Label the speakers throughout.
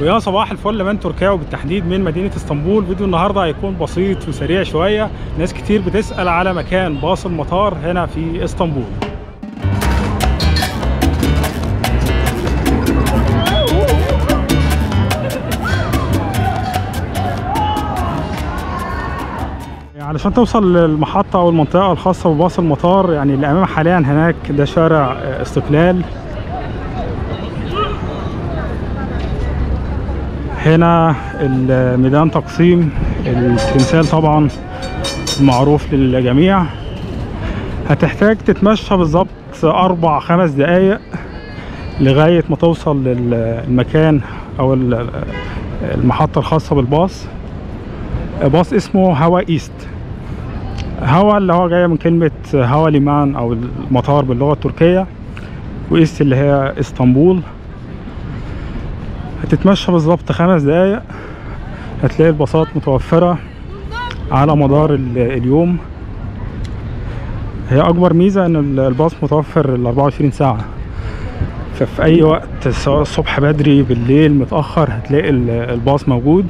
Speaker 1: ويا صباح الفل من تركيا وبالتحديد من مدينة اسطنبول فيديو النهاردة هيكون بسيط وسريع شوية ناس كتير بتسأل على مكان باص المطار هنا في اسطنبول علشان توصل للمحطة أو المنطقة الخاصة بباص المطار يعني اللي أمام حاليا هناك ده شارع استقلال هنا الميدان تقسيم التمثال طبعا معروف للجميع هتحتاج تتمشى بالظبط أربع خمس دقايق لغاية ما توصل للمكان أو المحطة الخاصة بالباص باص اسمه هوا ايست هوا اللي هو جاية من كلمة هوا ليمان أو المطار باللغة التركية وإيست اللي هي اسطنبول هتتمشى بالظبط خمس دقايق هتلاقي الباصات متوفرة على مدار اليوم هي أكبر ميزة إن الباص متوفر ال 24 ساعة ففي أي وقت سواء الصبح بدري بالليل متأخر هتلاقي الباص موجود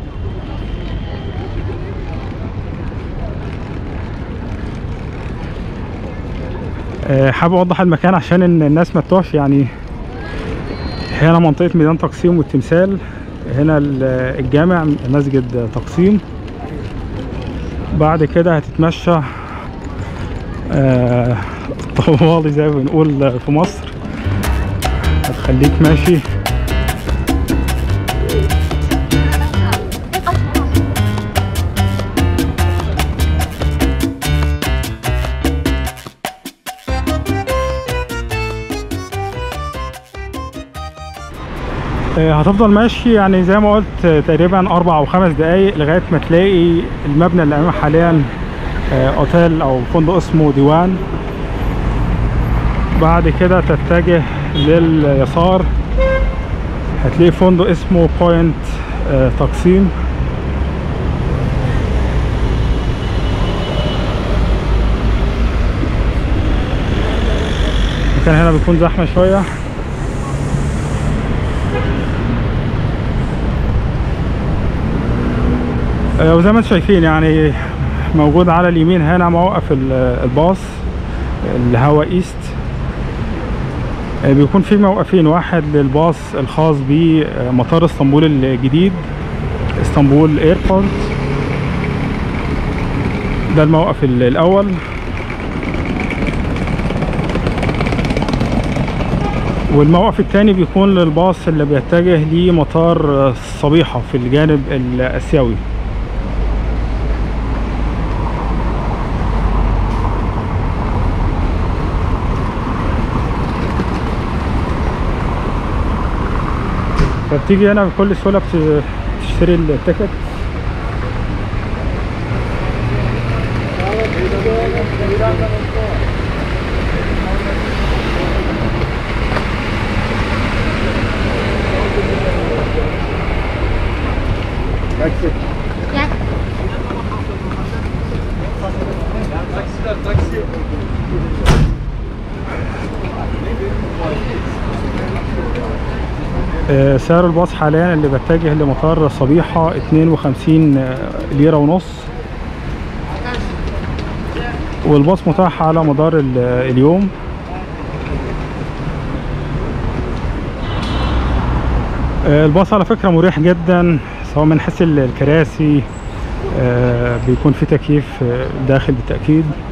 Speaker 1: حابب اوضح المكان عشان ان الناس ما تتوهش يعني هنا منطقه ميدان تقسيم والتمثال هنا الجامع مسجد تقسيم بعد كده هتتمشى طوالي زي ما بنقول في مصر هتخليك ماشي هتفضل ماشي يعني زي ما قلت تقريبا اربع او خمس دقايق لغايه ما تلاقي المبنى اللي امامك حاليا اوتيل او فندق اسمه ديوان بعد كده تتجه لليسار هتلاقي فندق اسمه بوينت تقسيم المكان هنا بيكون زحمه شويه وزي ما انتم شايفين يعني موجود على اليمين هنا موقف الباص الهوا ايست بيكون في موقفين واحد للباص الخاص بمطار اسطنبول الجديد اسطنبول ايربورت ده الموقف الاول والموقف الثاني بيكون للباص اللي بيتجه لمطار صبيحة في الجانب الاسيوي فبتيجي هنا بكل سهولة بتشتري التيكت سعر الباص حاليا اللي بتجه لمطار صبيحة 52 ليرة ونص والباص متاح على مدار اليوم الباص على فكرة مريح جدا سواء من حيث الكراسي بيكون في تكييف داخل بالتأكيد